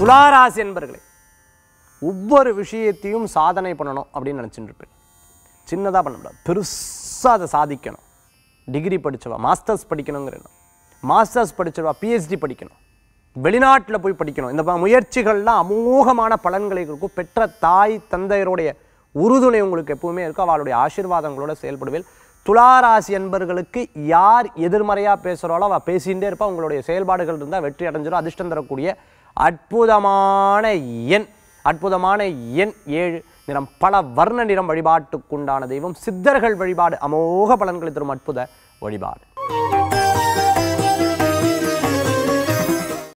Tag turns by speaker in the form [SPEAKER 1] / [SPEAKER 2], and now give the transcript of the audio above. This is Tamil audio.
[SPEAKER 1] துளாராசி என்பர்களே ஒவ்வொரு விஷயத்தையும் சாதனை பண்ணணும் அப்படின்னு நினச்சிட்டு இருப்பேன் சின்னதாக பண்ணக்கூடாது பெருசாக அதை சாதிக்கணும் டிகிரி படிச்சவா மாஸ்டர்ஸ் படிக்கணுங்கிற எண்ணம் மாஸ்டர்ஸ் படிச்சவா பிஹெச்டி படிக்கணும் வெளிநாட்டில் போய் படிக்கணும் இந்த ப- முயற்சிகள்லாம் அமோகமான பலன்களை கொடுக்கும் பெற்ற தாய் தந்தையருடைய உறுதுணை உங்களுக்கு எப்பவுமே இருக்கும் அவளுடைய ஆசீர்வாதங்களோட செயல்படுவேன் துளாராசி என்பர்களுக்கு யார் எதிர்மறையாக பேசுகிறாலோ அவள் பேசிகிட்டே இருப்பா உங்களுடைய செயல்பாடுகள் இருந்தால் வெற்றி அடைஞ்சிடும் அதிர்ஷ்டம் தரக்கூடிய அற்புதமான எண் அற்புதமான எண் ஏழு நிறம் பல வர்ண நிறம் வழிபாட்டுக்குண்டான தெய்வம் சித்தர்கள் வழிபாடு அமோக பலன்களை தரும் அற்புத வழிபாடு